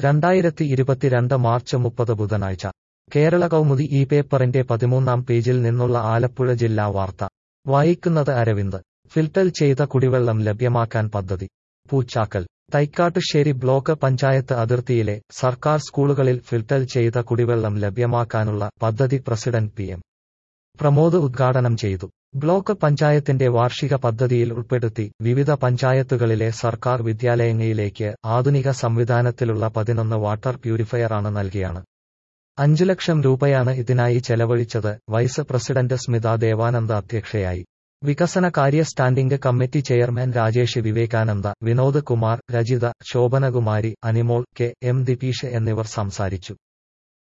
രണ്ടായിരത്തി ഇരുപത്തിരണ്ട് മാർച്ച് മുപ്പത് ബുധനാഴ്ച കേരള കൗമുദി ഈ പേപ്പറിന്റെ പതിമൂന്നാം പേജിൽ നിന്നുള്ള ആലപ്പുഴ ജില്ലാ വാർത്ത വായിക്കുന്നത് അരവിന്ദ് ഫിൽട്ടർ ചെയ്ത കുടിവെള്ളം ലഭ്യമാക്കാൻ പദ്ധതി പൂച്ചാക്കൽ തൈക്കാട്ടുശ്ശേരി ബ്ലോക്ക് പഞ്ചായത്ത് അതിർത്തിയിലെ സർക്കാർ സ്കൂളുകളിൽ ഫിൽട്ടർ ചെയ്ത കുടിവെള്ളം ലഭ്യമാക്കാനുള്ള പദ്ധതി പ്രസിഡന്റ് പി എം പ്രമോദ് ഉദ്ഘാടനം ചെയ്തു ബ്ലോക്ക് പഞ്ചായത്തിന്റെ വാർഷിക പദ്ധതിയിൽ ഉൾപ്പെടുത്തി വിവിധ പഞ്ചായത്തുകളിലെ സർക്കാർ വിദ്യാലയങ്ങളിലേക്ക് ആധുനിക സംവിധാനത്തിലുള്ള പതിനൊന്ന് വാട്ടർ പ്യൂരിഫയറാണ് നൽകിയാണ് അഞ്ചു ലക്ഷം രൂപയാണ് ഇതിനായി ചെലവഴിച്ചത് വൈസ് പ്രസിഡന്റ് സ്മിത ദേവാനന്ദ അധ്യക്ഷയായി വികസന കാര്യ standing committee chairman Rajesh Vivekananda Vinod Kumar Rajitha Sobhanakumari Animol K M Dipeesh എന്നിവർ സംസാരിച്ചു